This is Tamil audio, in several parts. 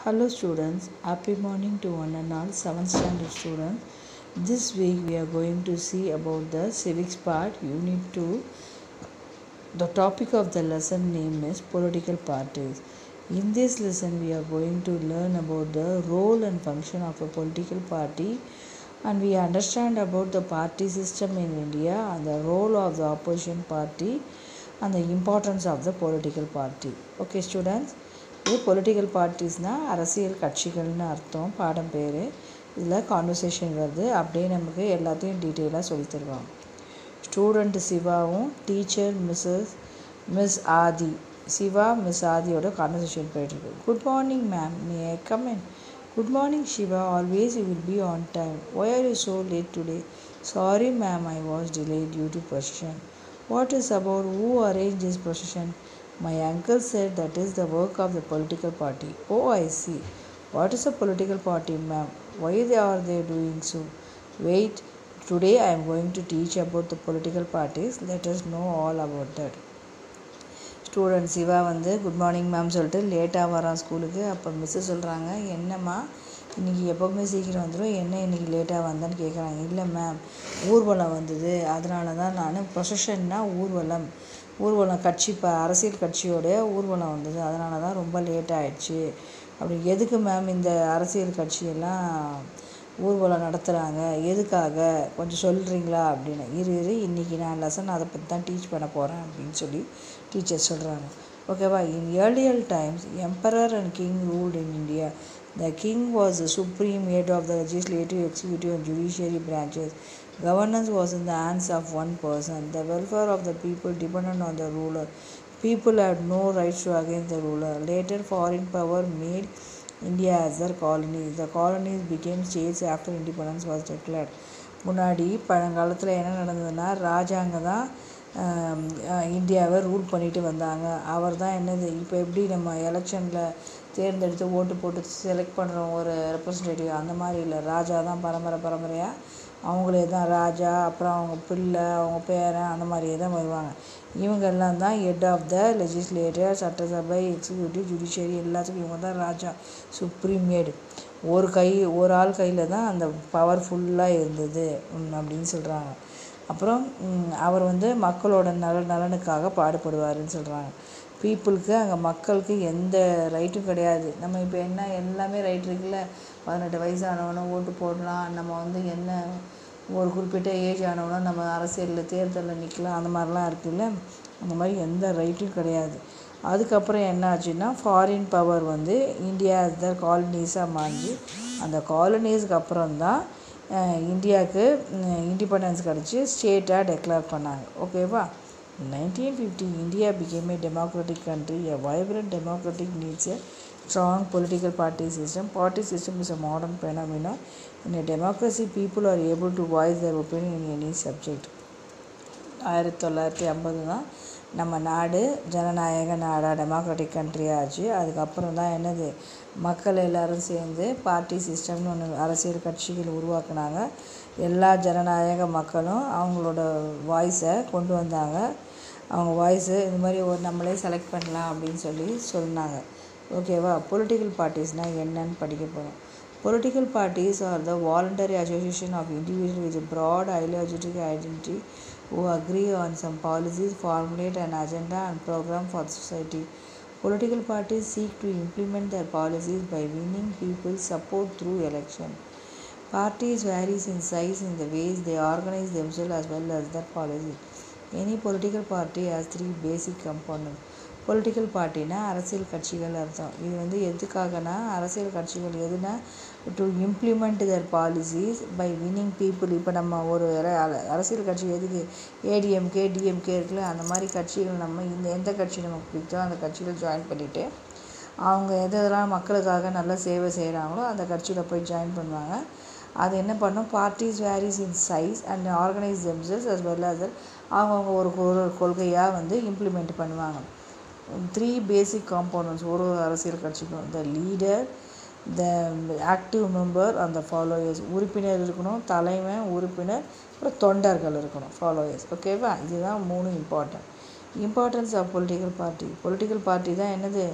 Hello students, happy morning to one and all 7th standard students. This week we are going to see about the civics part, unit 2. The topic of the lesson name is political parties. In this lesson we are going to learn about the role and function of a political party and we understand about the party system in India and the role of the opposition party and the importance of the political party. Okay students? இது பொலிட்டிக்கல் பார்ட்டிஸ்னால் அரசியல் கட்சிகள்னு அர்த்தம் பாடம் பேர் இதில் கான்வர்சேஷன் வருது அப்படியே நமக்கு எல்லாத்தையும் டீட்டெயிலாக சொல்லி தருவாங்க ஸ்டூடெண்ட் சிவாவும் teacher missus miss Adhi Siva miss ஆதியோட கான்வர்சேஷன் போயிட்டுருக்கு குட் மார்னிங் மேம் நீ comment good morning Siva always you will be on time why are you so late today sorry ma'am I was delay due to position what is about who arrange this position My uncle said that is the work of the political party. Oh, I see. What is a political party, ma'am? Why they are they doing so? Wait, today I am going to teach about the political parties. Let us know all about that. Student Siva வந்து குட் மார்னிங் மேம் சொல்லிட்டு லேட்டாக வரான் ஸ்கூலுக்கு அப்போ மிஸ்ஸு சொல்கிறாங்க என்னம்மா இன்றைக்கி எப்போவுமே சீக்கிரம் வந்துடும் என்ன இன்றைக்கி லேட்டாக வந்தேன்னு கேட்குறாங்க இல்லை மேம் ஊர்வலம் வந்தது அதனால தான் நான் ப்ரொசஷன்னா ஊர்வலம் ஊர்வலம் கட்சி இப்போ அரசியல் கட்சியோடைய ஊர்வலம் வந்தது அதனால தான் ரொம்ப லேட் ஆயிடுச்சு அப்படி எதுக்கு மேம் இந்த அரசியல் கட்சியெல்லாம் ஊர்வலம் நடத்துகிறாங்க எதுக்காக கொஞ்சம் சொல்கிறீங்களா அப்படின்னு இரு இரு இன்றைக்கி நான் லெசன் அதை பற்றி தான் டீச் பண்ண போகிறேன் அப்படின்னு சொல்லி டீச்சர் சொல்கிறாங்க ஓகேவா in earlier times emperor and king ruled in India the king was the supreme head of the legislative executive and judiciary branches Governance was in the hands of one person. The welfare of the people depended on the ruler. People had no rights to against the ruler. Later, foreign power made India as their colonies. The colonies became states after independence was declared. முன்னாடி பழங்காலத்தில் என்ன நடந்ததுன்னா ராஜாங்க தான் இந்தியாவை ரூல் பண்ணிட்டு வந்தாங்க அவர் தான் என்னது இப்போ எப்படி நம்ம எலெக்ஷனில் தேர்ந்தெடுத்து ஓட்டு போட்டு செலக்ட் பண்ணுறோம் ஒரு ரெப்ரசன்டேட்டிவ் அந்த மாதிரி இல்லை ராஜா தான் பரம்பரை பரம்பரையாக அவங்களே தான் ராஜா அப்புறம் அவங்க பிள்ளை அவங்க பேரன் அந்த மாதிரியே தான் வருவாங்க இவங்கெல்லாம் தான் ஹெட் ஆஃப் த லெஜிஸ்லேட்டர் சட்டசபை எக்ஸிக்யூட்டிவ் ஜுடிஷியரி எல்லாத்துக்கும் இவங்க தான் ராஜா சுப்ரீம் ஹெட் ஒரு கை ஒரு ஆள் கையில் தான் அந்த பவர் ஃபுல்லாக இருந்தது அப்படின்னு சொல்கிறாங்க அப்புறம் அவர் வந்து மக்களோட நல நலனுக்காக பாடுபடுவாருன்னு சொல்கிறாங்க பீப்புளுக்கு அங்கே மக்களுக்கு எந்த ரைட்டும் கிடையாது நம்ம இப்போ என்ன எல்லாமே ரைட் இருக்குல்ல பதினெட்டு வயசு ஆனவனும் ஓட்டு போடலாம் நம்ம வந்து என்ன ஒரு குறிப்பிட்ட ஏஜ் ஆனவனும் நம்ம அரசியலில் தேர்தலில் நிற்கலாம் அந்த மாதிரிலாம் இருக்குல்ல அந்த மாதிரி எந்த ரைட்டும் கிடையாது அதுக்கப்புறம் என்ன ஆச்சுன்னா ஃபாரின் பவர் வந்து இந்தியா த காலனிஸாக மாறி அந்த காலனிஸ்க்கு அப்புறம் தான் இந்தியாவுக்கு இண்டிபெண்டன்ஸ் கிடச்சி ஸ்டேட்டாக டெக்ளேர் பண்ணாங்க ஓகேவா nineteen fifty India became a democratic country a vibrant democratic needs a strong political party system. Party system is a modern phenomenon. In a democracy, people are able to voice their opinion in any subject. ஆயிரத்தி தொள்ளாயிரத்தி ஐம்பது தான் நம்ம நாடு ஜனநாயக நாடாக டெமோக்ராட்டிக் கண்ட்ரியாக ஆச்சு அதுக்கப்புறம் தான் என்னது மக்கள் எல்லோரும் சேர்ந்து பார்ட்டி சிஸ்டம்னு ஒன்று அரசியல் கட்சிகள் உருவாக்குனாங்க எல்லா ஜனநாயக மக்களும் அவங்களோட வாய்ஸை கொண்டு வந்தாங்க அவங்க வாய்ஸு இது மாதிரி ஒரு நம்மளே செலக்ட் பண்ணலாம் அப்படின்னு சொல்லி சொன்னாங்க ஓகேவா பொலிட்டிக்கல் பார்ட்டிஸ்னால் என்னன்னு படிக்க போகிறோம் political parties are the voluntary association of individual with broad ideological identity who agree on some policies, formulate an agenda and program for the society. Political parties seek to implement their policies by winning people's support through election. Parties varies in size in the ways they organize themselves as well as their policies. Any political party has three basic components. Political பார்ட்டினா அரசியல் கட்சிகள் அர்த்தம் இது வந்து எதுக்காகனா அரசியல் கட்சிகள் எதுனா to implement their policies by winning people இப்போ நம்ம ஒரு அரசியல் கட்சி எதுக்கு ஏடிஎம்கே டிஎம்கே இருக்குல்ல அந்த மாதிரி கட்சிகள் நம்ம இந்த எந்த கட்சி நமக்கு பிடிச்சோ அந்த கட்சியில் ஜாயின் பண்ணிவிட்டு அவங்க எதெல்லாம் மக்களுக்காக நல்ல சேவை செய்கிறாங்களோ அந்த கட்சியில் போய் ஜாயின் பண்ணுவாங்க அது என்ன பண்ணும் parties varies in size and organise themselves as well as அவங்கவுங்க ஒரு கொள்கையாக வந்து இம்ப்ளிமெண்ட் பண்ணுவாங்க த்ரீ பேசிக் காம்போனன்ட்ஸ் ஒரு ஒரு அரசியல் கட்சிக்கும் the leader the active member அந்த ஃபாலோயர்ஸ் உறுப்பினர் இருக்கணும் தலைவன் உறுப்பினர் அப்புறம் தொண்டர்கள் இருக்கணும் ஃபாலோயர்ஸ் ஓகேவா இதுதான் மூணு important importance of political party political party தான் என்னது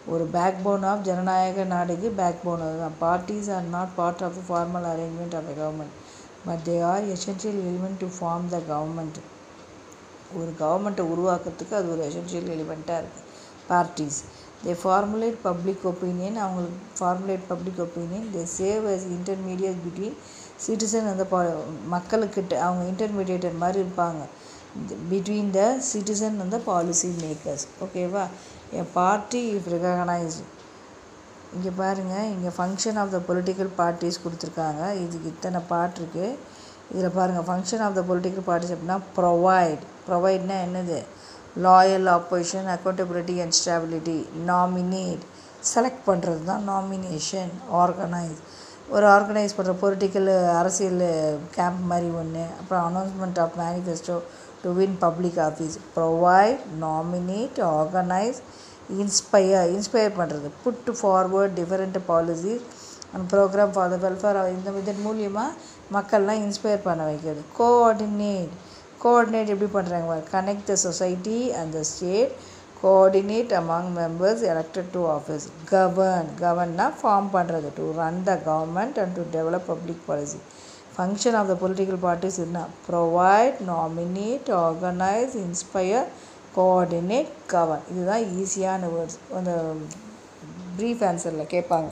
ஒரு பேக் போன் ஆஃப் ஜனநாயக நாடுக்கு பேக் போன் அதுதான் parties are not part of the formal arrangement of the government but they are essential element to form the government ஒரு கவர்மெண்ட்டை உருவாக்குறதுக்கு அது ஒரு எசென்ஷியல் எலிமெண்ட்டாக இருக்குது parties they formulate public opinion அவங்களுக்கு formulate public opinion they serve as intermediate between citizen அந்த பா மக்களுக்கிட்ட அவங்க இன்டர்மீடியேட்டர் மாதிரி இருப்பாங்க பிட்வீன் த சிட்டிசன் அந்த பாலிசி மேக்கர்ஸ் ஓகேவா எ பார்ட்டி இஃப் ரெகனைஸ்டு இங்கே பாருங்கள் இங்கே function of the political parties கொடுத்துருக்காங்க இதுக்கு இத்தனை பார்ட் இருக்குது இதில் பாருங்கள் function of the political parties அப்படின்னா ப்ரொவைட் ப்ரொவைட்னா என்னது loyal opposition accountability and stability nominate select பண்ணுறது தான் நாமினேஷன் ஆர்கனைஸ் ஒரு ஆர்கனைஸ் பண்ணுற பொலிட்டிக்கல் அரசியல் கேம்ப் மாதிரி ஒன்று அப்புறம் announcement of manifesto to win public office provide nominate organise inspire inspire பண்ணுறது put forward different policies and programme for the welfare இந்த இதன் மூலியமாக மக்கள்லாம் இன்ஸ்பயர் பண்ண வைக்கிறது கோஆர்டினேட் கோஆர்டினேட் எப்படி பண்ணுறாங்க connect the society and the state coordinate among members elected to office govern கவர்னா ஃபார்ம் பண்ணுறது to run the government and to develop public policy function of the political parties என்ன provide nominate organise inspire coordinate govern இதுதான் ஈஸியான வேர்ட்ஸ் அந்த ப்ரீஃப் ஆன்சரில் கேட்பாங்க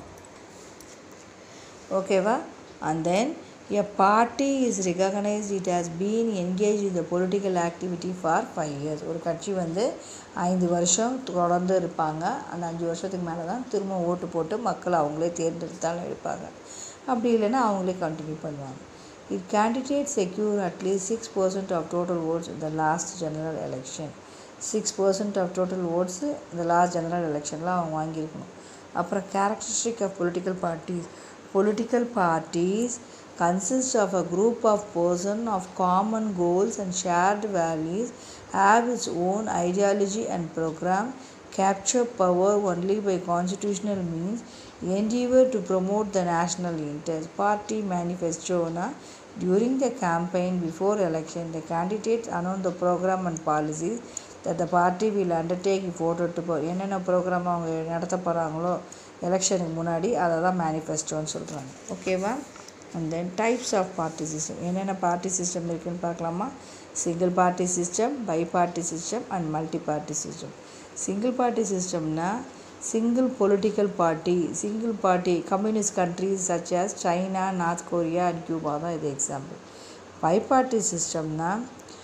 ஓகேவா and then a party is recognised it has been engage in the political activity for five years ஒரு கட்சி வந்து ஐந்து வருஷம் தொடர்ந்து இருப்பாங்க அந்த அஞ்சு வருஷத்துக்கு மேலே தான் திரும்ப ஓட்டு போட்டு மக்கள் அவங்களே தேர்ந்தெடுத்தாலும் எடுப்பாங்க அப்படி இல்லைன்னா அவங்களே கண்டினியூ பண்ணுவாங்க it candidate secure at least six percent of total votes இந்த last general election six percent of total votes இந்த லாஸ்ட் ஜெனரல் எலெக்ஷனில் அவங்க வாங்கியிருக்கணும் அப்புறம் characteristic of political parties political parties consist of a group of persons of common goals and shared values have its own ideology and program capture power only by constitutional means endeavor to promote the national interest party manifesto na during the campaign before election the candidates announce the program and policies that the party will undertake if voted to power என்னென்ன ப்ரோக்ராம் அவங்க நடத்த போகிறாங்களோ எலெக்ஷனுக்கு முன்னாடி அதை தான் மேனிஃபெஸ்டோன்னு சொல்கிறாங்க ஓகேவா and then types of party system என்னென்ன பார்ட்டி சிஸ்டம் இருக்குதுன்னு பார்க்கலாமா single party system bi party system and multi party system single party சிஸ்டம்னா single political party single party communist countries such as China North Korea and Cuba தான் இது எக்ஸாம்பிள் பை பார்ட்டி சிஸ்டம்னா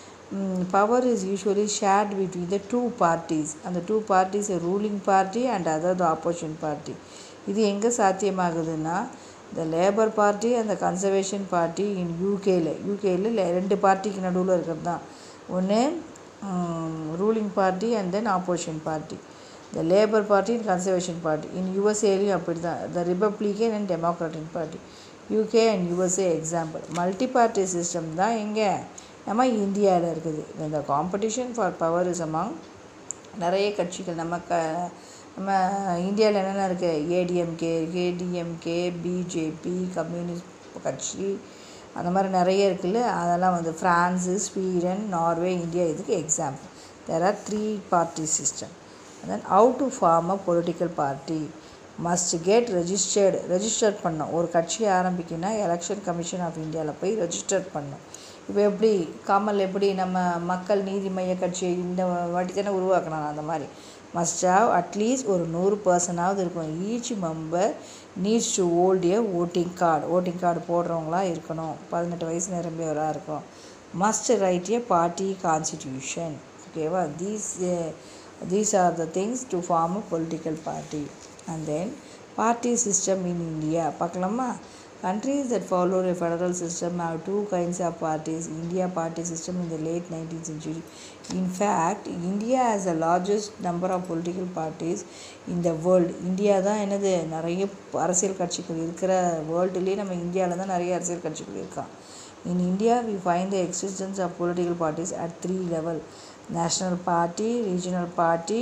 power is usually shared between the two parties அந்த two parties ruling party and other the opposition party இது எங்கே சாத்தியமாகுதுன்னா த லேபர் பார்ட்டி அந்த கன்சர்வேஷன் பார்ட்டி இன் யூகேல யூகேல ரெண்டு பார்ட்டிக்கு நடுவில் இருக்கிறது தான் ஒன்று ruling party and then opposition party the Labour party and conservation party in யூஎஸ்ஏலையும் அப்படி தான் the Republican and Democratic party UK and USA example multi party system தான் எங்கே நம்ம இந்தியாவில் இருக்குது இந்த competition for power is among நிறைய கட்சிகள் நம்ம க நம்ம இந்தியாவில் என்னென்ன இருக்குது ஏடிஎம்கே கேடிஎம்கே பிஜேபி கம்யூனிஸ்ட் கட்சி அந்த மாதிரி நிறைய இருக்குல்ல அதெல்லாம் வந்து ஃப்ரான்ஸு ஸ்வீடன் நார்வே இந்தியா இதுக்கு example there are three party system then how to form a political party must get registered register பண்ணோம் ஒரு கட்சி ஆரம்பிக்கணும்னா எலெக்ஷன் கமிஷன் ஆஃப் இந்தியாவில் போய் ரெஜிஸ்டர் பண்ணோம் இப்போ எப்படி கமல் எப்படி நம்ம மக்கள் நீதி மைய கட்சியை இந்த வாட்டி தானே உருவாக்கினாங்க அந்த மாதிரி மஸ்ட் ஹாவ் அட்லீஸ்ட் ஒரு நூறு பர்சனாவது இருக்கும் each member needs to hold a voting card voting card போடுறவங்களா இருக்கணும் பதினெட்டு வயசு நிரம்பியவராக இருக்கும் must write a party constitution ஓகேவா these these are the things to form a political party and then party system in India பார்க்கலாமா countries that followed a federal system have two kinds of parties india party system in the late 19th century in fact india has the largest number of political parties in the world India தான் என்னது நிறைய அரசியல் கட்சிகள் இருக்கிற வேர்ல்டுலேயே நம்ம இந்தியாவில் தான் நிறைய அரசியல் கட்சிகள் இருக்கான் in india we find the existence of political parties at three level national party regional party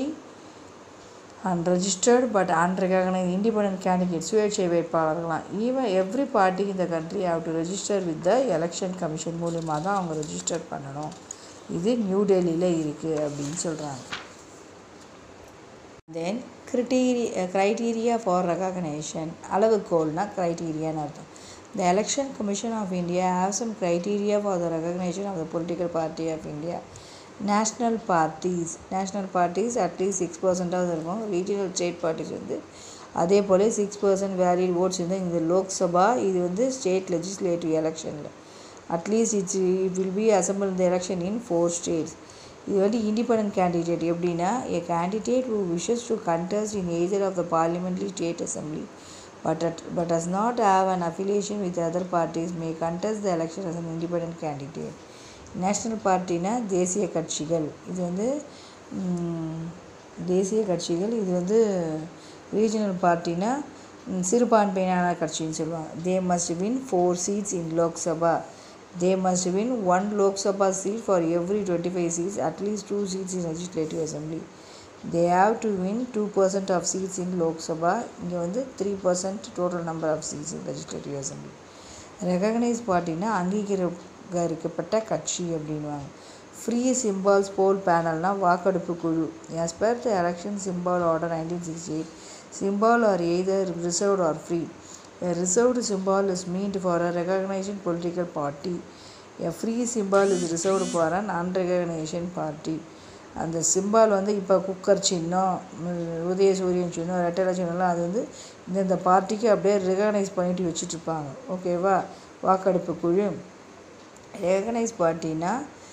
unregistered but unrecognized independent candidates சுயேட்சை வேட்பாளர்களாம் ஈவன் எவ்ரி பார்ட்டி இந்த country have to register with the election commission மூலிமா தான் அவங்க ரெஜிஸ்டர் பண்ணணும் இது நியூ டெல்லியில் இருக்குது அப்படின்னு சொல்கிறாங்க then criteria criteria for recognition அளவுகோல்னா க்ரைட்டீரியான்னு அர்த்தம் the election commission of India have some criteria for the recognition of the political party of India national parties national parties at least six பர்சன்டாவது இருக்கும் ரீஜனல் ஸ்டேட் பார்ட்டிஸ் வந்து அதே போல் சிக்ஸ் பர்சன்ட் வேலிட் ஓட்ஸ் வந்து இந்த லோக்சபா இது வந்து ஸ்டேட் லெஜிஸ்லேட்டிவ் எலெக்ஷனில் at least it's it will be assemble இந்த எலெக்ஷன் இன் ஃபோர் ஸ்டேட்ஸ் இது வந்து இண்டிபெண்ட் கேண்டிடேட் எப்படின்னா a candidate who wishes to contest in either of the parliamentary state assembly but at, but does not have an affiliation with other parties may contest the election as an independent candidate national பார்ட்டினா தேசிய கட்சிகள் இது வந்து ம், தேசிய கட்சிகள் இது வந்து ரீஜனல் பார்ட்டினா ம், சிறுபான்மையான கட்சின்னு சொல்லுவாங்க they must win four seats in Lok Sabha they must win one Lok Sabha seat for every twenty five seats at least two seats in legislative assembly they have to win two percent of seats in Lok Sabha இங்கே வந்து three percent total number of seats in legislative assembly recognise பார்ட்டினா அங்கீகரிக்கப்பட்ட கட்சி அப்படின்வாங்க ஃப்ரீ சிம்பால்ஸ் போல் பேனல்னால் வாக்கெடுப்பு குழு as per the election symbol order nineteen sixty eight symbol are either reserved or free A reserved symbol is meant for a recognized political party. A free symbol is reserved for an unrecognized party. அந்த சிம்பால் வந்து இப்போ குக்கர் சின்னம் ம், உதய சூரியன் சின்னம் ரெட்டலை சின்னம்லாம் அது வந்து இந்தந்த பார்ட்டிக்கு அப்படியே ரெகனைஸ் பண்ணிட்டு வச்சுட்டு இருப்பாங்க ஓகேவா வாக்கெடுப்பு குழு ரெகனைஸ் பார்ட்டினா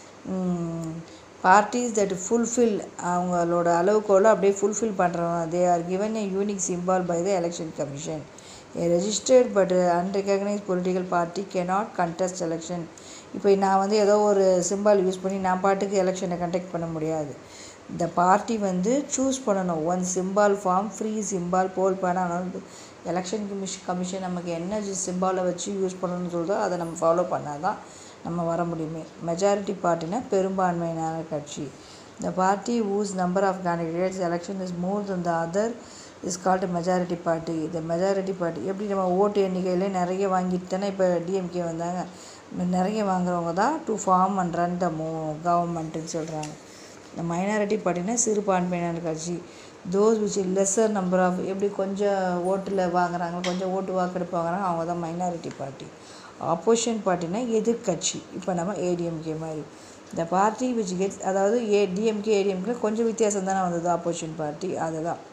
பார்ட்டிஸ் தட் ஃபுல்ஃபில் அவங்களோட அளவுகோலை அப்படியே ஃபுல்ஃபில் பண்ணுறவங்க they are given a unique symbol by the election commission a registered but unrecognized political party cannot contest election இப்போ நான் வந்து ஏதோ ஒரு சிம்பால் யூஸ் பண்ணி நான் பாட்டுக்கு எலெக்ஷனை கண்டக்ட் பண்ண முடியாது இந்த பார்ட்டி வந்து சூஸ் பண்ணணும் one symbol form free symbol போல் பண்ணணும் எலெக்ஷன் கமிஷன் கமிஷன் நமக்கு என்ன சிம்பாலை வச்சு யூஸ் பண்ணணும்னு சொல்லுதோ அதை நம்ம ஃபாலோ பண்ணால் தான் நம்ம வர முடியுமே மெஜாரிட்டி பார்ட்டினா பெரும்பான்மையான கட்சி the party whose number of candidates election is more than the other is called majority party இந்த மெஜாரிட்டி பார்ட்டி எப்படி நம்ம ஓட்டு எண்ணிக்கையிலே நிறைய வாங்கிட்டு தானே இப்போ டிஎம்கே வந்தாங்க நிறைய வாங்குறவங்க தான் to form and run the மோ கவர்மெண்ட்டுன்னு சொல்கிறாங்க இந்த மைனாரிட்டி பார்ட்டினா சிறுபான்மையினர் கட்சி those which lesser number of எப்படி கொஞ்சம் ஓட்டில் வாங்குறாங்க கொஞ்சம் ஓட்டு வாக்கெடுப்பு வாங்குறாங்க அவங்க தான் மைனாரிட்டி பார்ட்டி ஆப்போசிஷன் பார்ட்டினா எதிர்க்கட்சி இப்போ நம்ம ஏடிஎம்கே மாதிரி இந்த பார்ட்டி விச் கெட்ஸ் அதாவது ஏ டிஎம்கே ஏடிஎம்கே கொஞ்சம் வித்தியாசம் தானே வந்தது ஆப்போசிஷன் பார்ட்டி அதுதான்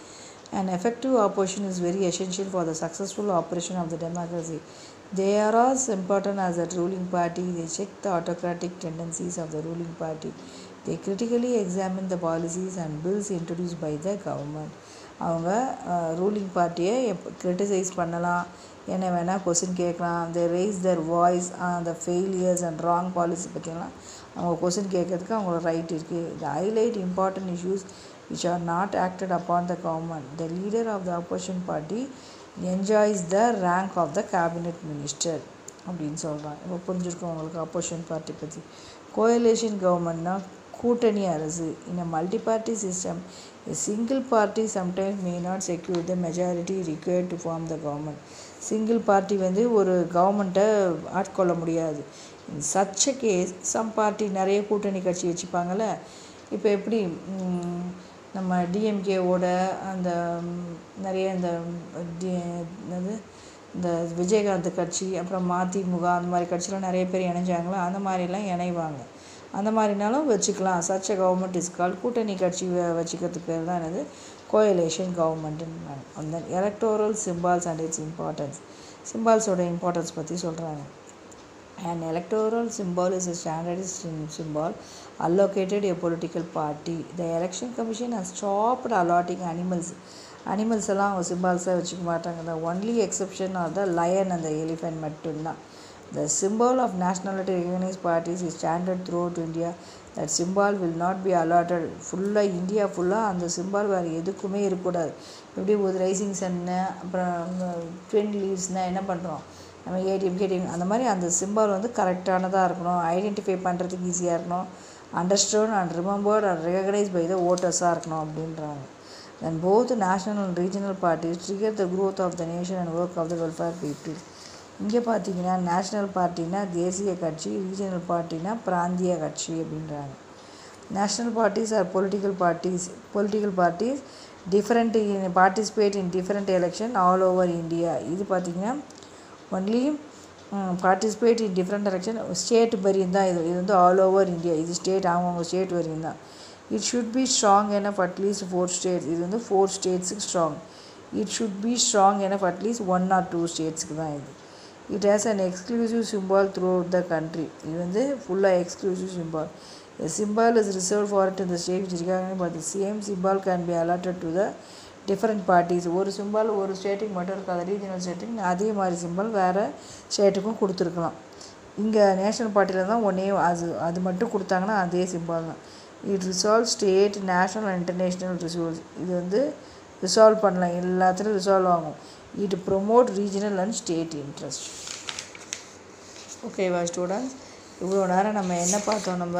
An effective opposition is very essential for the successful operation of the democracy. They are as important as the ruling party. They check the autocratic tendencies of the ruling party. They critically examine the policies and bills introduced by the government. அவங்க ரூலிங் பார்ட்டியை எப் கிரிட்டிசைஸ் பண்ணலாம் என்ன வேணால் கொஸ்டின் கேட்கலாம் தே ரைஸ் தர் வாய்ஸ் அந்த ஃபெயிலியர்ஸ் அண்ட் ராங் பாலிசி பற்றிலாம் அவங்க கொஸ்டின் கேட்கறதுக்கு அவங்களோட ரைட் இருக்குது the highlight important issues which are not acted upon the government. The leader of the opposition party enjoys the rank of the cabinet minister அப்படின்னு சொல்கிறாங்க இப்போ புரிஞ்சிருக்கோம் உங்களுக்கு அப்போசிஷன் பார்ட்டி பற்றி கோயலேஷன் கவர்மெண்ட்னா கூட்டணி அரசு in a multi-party system a single party sometimes may not secure the majority required to form the government சிங்கிள் பார்ட்டி வந்து ஒரு கவர்மெண்ட்டை ஆட்கொள்ள முடியாது in such a case some party நிறைய கூட்டணி கட்சி வச்சுப்பாங்கள்ல இப்போ எப்படி ம், நம்ம டிஎம்கேவோட அந்த ம், நிறைய இந்த டி என்னது இந்த விஜயகாந்த் கட்சி அப்புறம் மதிமுக அந்த மாதிரி கட்சிலாம் நிறைய பேர் இணைஞ்சாங்களோ அந்த மாதிரிலாம் இணைவாங்க அந்த மாதிரினாலும் வச்சுக்கலாம் சச்ச கவர்மெண்ட் இஸ் கால் கூட்டணி கட்சி வ- வச்சுக்கிறதுக்கு பேர் தான் என்னது கோயலேஷன் கவர்மெண்ட்டுன்னு அந்த electoral symbols and its importance சிம்பால்ஸோட இம்பார்ட்டன்ஸ் பற்றி சொல்கிறாங்க An electoral symbol is a standardized sym- symbol allocated a political party. The election commission has stopped allotting animals. Animals எல்லாம் அவங்க சிம்பால்ஸாக வச்சுக்க மாட்டாங்க the only exception are the lion அந்த எலிஃபென்ட் மட்டும்தான் the symbol of nationality recognise parties is standard throughout India that symbol will not be allotted ஃபுல்லாக இந்தியா ஃபுல்லாக அந்த சிம்பால் வேறு எதுக்குமே இருக்கக்கூடாது எப்படி ஒரு ரைசிங் சன்னு அப்புறம் ட்வின் லீவ்ஸ்னால் என்ன பண்ணுறோம் நம்ம ஏடிஎம் கேடிஎம் அந்த மாதிரி அந்த சிம்பால் வந்து கரெக்டானதாக இருக்கணும் ஐடென்டிஃபை பண்ணுறதுக்கு ஈஸியாக இருக்கணும் understand and remembered and recognise by the ஓட்டர்ஸாக இருக்கணும் அப்படின்றாங்க then both national and regional parties trigger the growth of the nation and work of the welfare people இங்கே பார்த்தீங்கன்னா நேஷ்னல் பார்ட்டினா தேசிய கட்சி ரீஜனல் பார்ட்டினா பிராந்திய கட்சி அப்படின்றாங்க national parties are political parties political parties different participate in different election all over India இது பார்த்திங்கன்னா only participate in different election state வரையும் தான் இது இது வந்து ஆல் ஓவர் இந்தியா இது ஸ்டேட் அவங்கவுங்க ஸ்டேட் வரையும் தான் it should be strong enough at least four states இது வந்து ஃபோர் ஸ்டேட்ஸுக்கு strong it should be strong enough at least one or two ஸ்டேட்ஸுக்கு தான் இது it has an exclusive symbol throughout the country இது வந்து ஃபுல்லாக exclusive symbol The symbol is reserved for it in the state which is recognized but the same symbol can be allotted to the different parties ஒரு சிம்பிள் ஒரு ஸ்டேட்டுக்கு மட்டும் இருக்காது ரீஜனல் ஸ்டேட்டுக்கு அதே மாதிரி சிம்பிள் வேறு ஸ்டேட்டுக்கும் கொடுத்துருக்கலாம் இங்கே நேஷ்னல் பார்ட்டியில் தான் ஒன்றே அது அது மட்டும் கொடுத்தாங்கன்னா அதே சிம்பிள் தான் it resolve state national and international resource இது வந்து ரிசால்வ் பண்ணலாம் எல்லாத்துலேயும் ரிசால்வ் ஆகும் it promote regional and state interest ஓகேவா ஸ்டூடெண்ட்ஸ் இவ்வளோ நேரம் நம்ம என்ன பார்த்தோம் நம்ம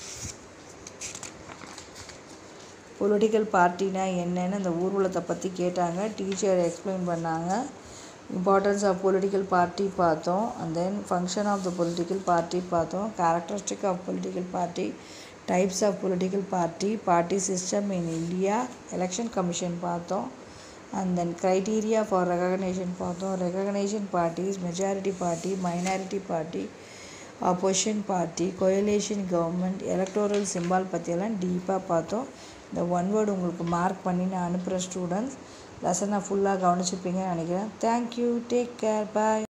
பொலிட்டிக்கல் பார்ட்டினா என்னன்னு அந்த ஊர்வலத்தை பற்றி கேட்டாங்க டீச்சர் எக்ஸ்பிளைன் பண்ணாங்க இம்பார்ட்டன்ஸ் ஆஃப் பொலிட்டிக்கல் பார்ட்டி பார்த்தோம் and then function of the political party பார்த்தோம் characteristic of political party types of political party party system in India election commission பார்த்தோம் and then criteria for recognition பார்த்தோம் recognition parties majority party minority party opposition party coalition government electoral symbol பற்றியெல்லாம் டீப்பாக பார்த்தோம் இந்த ஒன் வேர்டு உங்களுக்கு மார்க் பண்ணி நான் அனுப்புகிறேன் ஸ்டூடெண்ட்ஸ் லெசனை ஃபுல்லாக கவனிச்சிருப்பீங்கன்னு நினைக்கிறேன் தேங்க்யூ டேக் கேர் பாய்